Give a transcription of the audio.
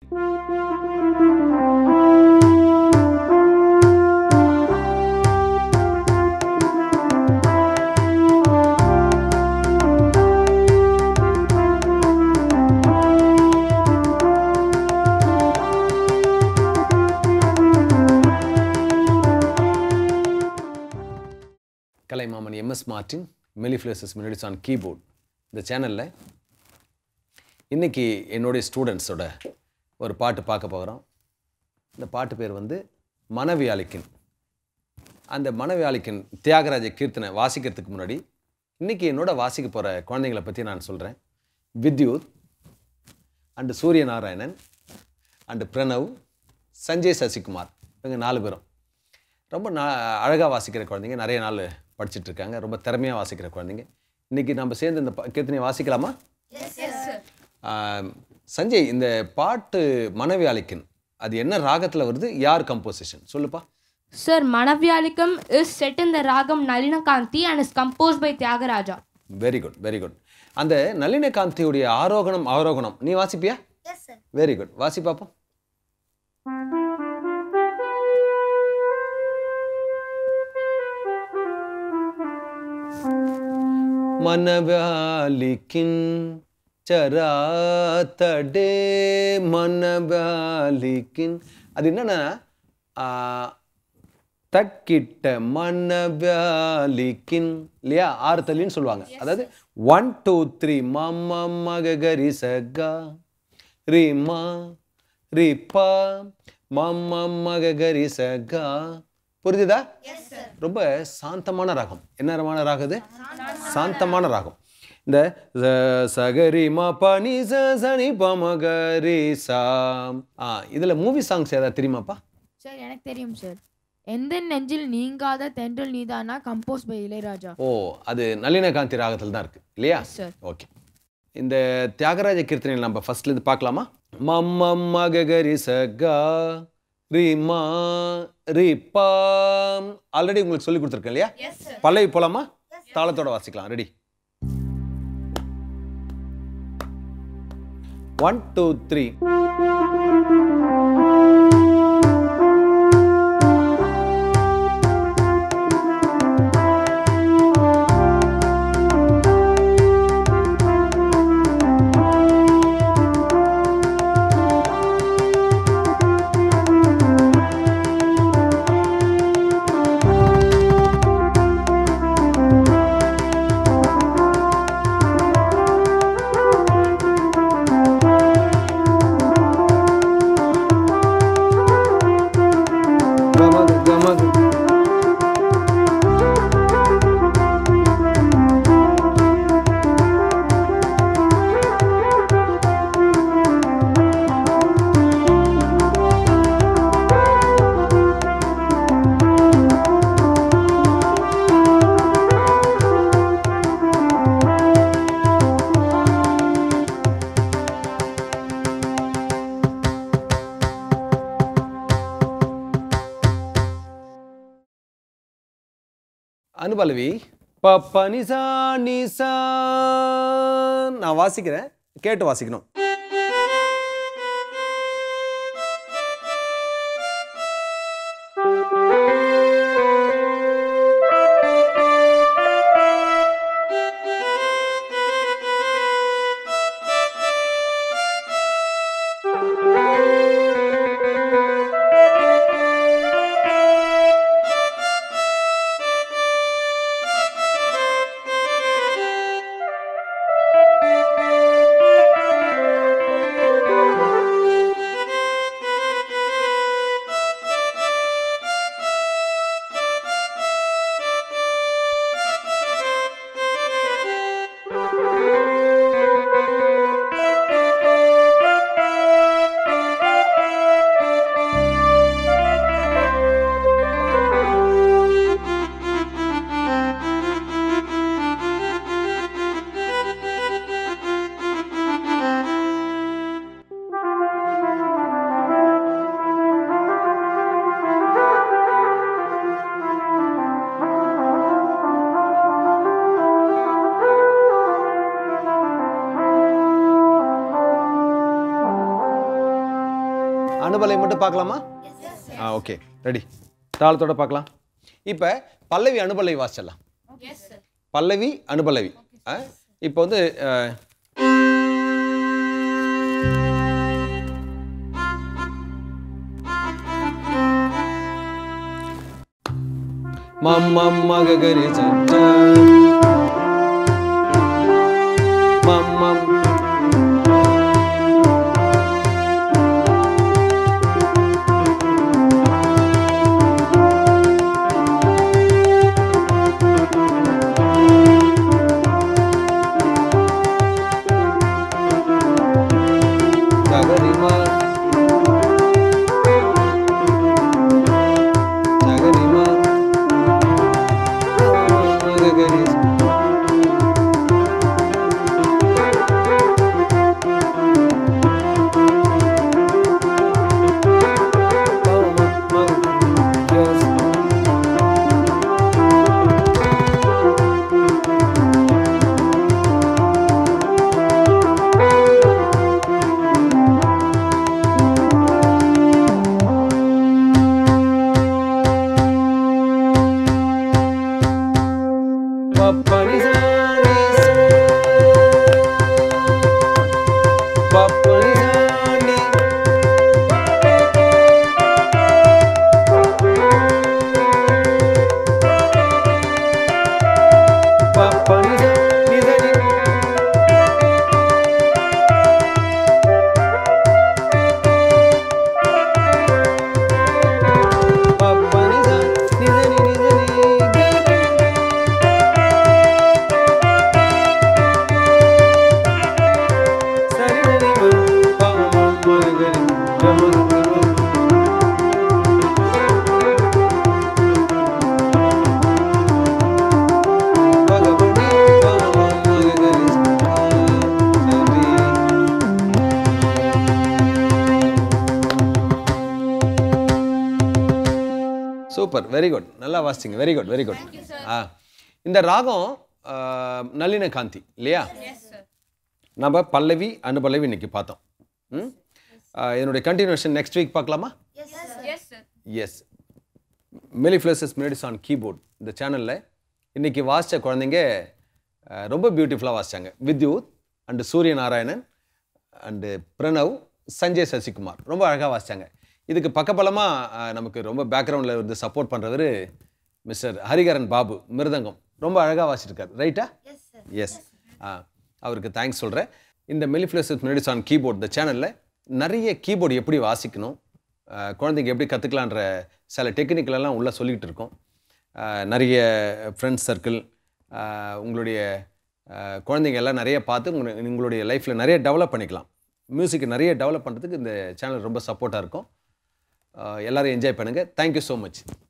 கலைமாமன் MS Martin mellifluous melodies on keyboard இந்த சேனலில் இன்றைக்கி என்னுடைய ஸ்டூடெண்ட்ஸோட ஒரு பாட்டு பார்க்க போகிறோம் இந்த பாட்டு பேர் வந்து மனவியாளிக்கின் அந்த மனவியாளிக்கின் தியாகராஜ கீர்த்தனை வாசிக்கிறதுக்கு முன்னாடி இன்றைக்கி என்னோட வாசிக்க போகிற குழந்தைங்களை பற்றி நான் சொல்கிறேன் வித்யுத் அண்டு சூரியநாராயணன் அண்டு பிரணவ் சஞ்சய் சசிகுமார் இவங்க நாலு பேரும் ரொம்ப நா அழகாக வாசிக்கிற குழந்தைங்க நிறைய நாள் படிச்சுட்டு இருக்காங்க ரொம்ப திறமையாக வாசிக்கிற குழந்தைங்க இன்றைக்கி நம்ம சேர்ந்து இந்த ப- கீர்த்தனையை வாசிக்கலாமா ஆம், சஞ்சய் இந்த பாட்டு மனைவி அழைக்கின் அது என்ன ராகத்தில் வருது யார் கம்போசிஷன் சொல்லுப்பா Sir, Manavyaalikam is set in the ragam Nalinakanti and is composed by Tyagaraja. Very good very good அந்த நளினகாந்தியுடைய ஆரோகணம் அவரோகணம் நீ வாசிப்பியா வெரி குட் வாசி பார்ப்போம் மனவாலிக்கின் சராத்தடே மனவாலிக்கின் அது என்னன்னா ஆ, தக்கிட்ட மனவாலிக்கின் இல்லையா ஆறு தள்ளின்னு சொல்லுவாங்க அதாவது ஒன் டூ த்ரீ மம்ம மக கரி சகா ரீமா ரீப்பா மம்ம மக கரி சகா புரிஞ்சுதா ரொம்ப சாந்தமான ராகம் என்ன ரகமான ராகம் இது சாந்தமான ராகம் இந்த ச- சகரி ம பனி ச சனி பமகரி சாம் ஆ இதில் மூவி சாங்ஸ் ஏதாவது தெரியுமாப்பா சார் எனக்கு தெரியும் சார் எந்த நெஞ்சில் நீங்காத தென்றல் நீதானா கம்போஸ் பை இளையராஜா ஓ அது நளினகாந்தி ராகத்தில் தான் இருக்கு இல்லையா சார் ஓகே இந்த தியாகராஜ கீர்த்தனை நம்ம ஃபர்ஸ்ட்ல இருந்து பார்க்கலாமா மம்ம மகரி சகா ரீமா ரீப்பா ஆல்ரெடி உங்களுக்கு சொல்லி கொடுத்துருக்கேன் இல்லையா பல்லவி போலாமா தாளத்தோட வாசிக்கலாம் ரெடி ஒன் டூ த்ரீ கமக கமக அனுபலவி பப்ப நிசா நிசா நான் வாசிக்கிறேன் கேட்டு வாசிக்கணும் அனுபலை மட்டும் பார்க்கலாமா ஆ ஓகே ரெடி தாளத்தோட பார்க்கலாம் இப்போ பல்லவி அனுபலை வாசிச்சிடலாம் பல்லவி அனுபல்லவி ஆ இப்போ வந்து அஹ், மம் மம் மக கரி சச்ச மம் மம் ககரிமா ககரிமா ககரி சூப்பர் வெரி குட் நல்லா வாசிச்சிங்க வெரி குட் வெரி குட் ஆ இந்த ராகம் ஆ, நளின காந்தி இல்லையா நம்ம பல்லவி அனுபல்லவி இன்னைக்கு பார்த்தோம் ம் ஆ, இதனுடைய கண்டினியூஷன் நெக்ஸ்ட் வீக் பார்க்கலாமா yes mellifluous melodies on keyboard இந்த சேனலில் இன்னைக்கு வாசித்த குழந்தைங்க அஹ், ரொம்ப பியூட்டிஃபுல்லாக வாசிச்சாங்க வித்யூத் அண்டு சூரிய நாராயணன் அண்டு பிரணவ் சஞ்சய் சசிகுமார் ரொம்ப அழகாக வாசிச்சாங்க இதுக்கு பக்கபலமாக நமக்கு ரொம்ப பேக்ரவுண்டில் வந்து சப்போர்ட் பண்ணுறவர் மிஸ்டர் ஹரிகரன் பாபு மிருதங்கம் ரொம்ப அழகாக வாசிச்சிருக்காரு ரைட்டா எஸ் ஆ அவருக்கு தேங்க்ஸ் சொல்கிறேன் இந்த மெலிஃப்ளசஸ் மெலடிஸ் ஆன் கீபோர்ட் இந்த சேனலில் நிறைய கீபோர்டு எப்படி வாசிக்கணும் அஹ், குழந்தைங்க எப்படி கற்றுக்கலான்ற சில டெக்னிக்கல் எல்லாம் உள்ளே சொல்லிக்கிட்டு இருக்கோம் அஹ், நிறைய ஃப்ரெண்ட்ஸ் சர்க்கிள் உங்களுடைய அஹ், குழந்தைங்க எல்லாம் நிறைய பார்த்து உங்க- உங்களுடைய லைஃப்பில் நிறைய டெவலப் பண்ணிக்கலாம் மியூசிக்கை நிறைய டெவலப் பண்ணுறதுக்கு இந்த சேனல் ரொம்ப சப்போர்ட்டாக இருக்கும் அஹ், எல்லாரும் என்ஜாய் பண்ணுங்கள் தேங்க்யூ ஸோ மச்